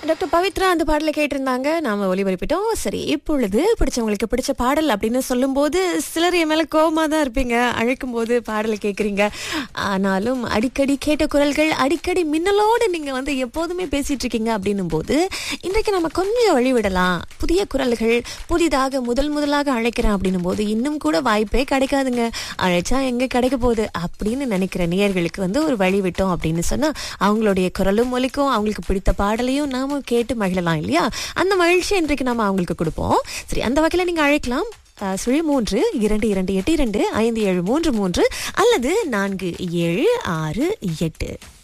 doctor Pavithra அந்த பாடலை கேட்டிருந்தாங்க நாம ஒளிபரப்பிட்டோம் சரி இப்பொழுது பிடிச்சவங்களுக்கு பிடிச்ச பாடல் அப்படின்னு சொல்லும்போது சிலர் என் மேல கோபமா தான் இருப்பீங்க அழைக்கும் போது பாடலை கேட்குறீங்க ஆனாலும் அடிக்கடி கேட்ட குரல்கள் அடிக்கடி மின்னலோடு நீங்க வந்து எப்போதுமே பேசிட்டு இருக்கீங்க அப்படின்னும் போது இன்றைக்கு நம்ம கொஞ்சம் வழிவிடலாம் புதிய குரல்கள் புதிதாக முதல் முதலாக அழைக்கிறேன் அப்படின்னும் போது இன்னும் கூட வாய்ப்பே கிடைக்காதுங்க அழைச்சா எங்க கிடைக்க போகுது அப்படின்னு நினைக்கிற நேயர்களுக்கு வந்து ஒரு வழி விட்டோம் அப்படின்னு சொன்னா அவங்களுடைய குரலும் ஒலிக்கும் அவங்களுக்கு பிடித்த பாடலையும் நாம கேட்டு மகிழலாம் இல்லையா அந்த மகிழ்ச்சி இன்றைக்கு நாம அவங்களுக்கு கொடுப்போம் சரி அந்த வகையில நீங்க அழைக்கலாம் அஹ், சுழி மூன்று இரண்டு இரண்டு எட்டு இரண்டு ஐந்து ஏழு மூன்று மூன்று அல்லது நான்கு ஏழு ஆறு எட்டு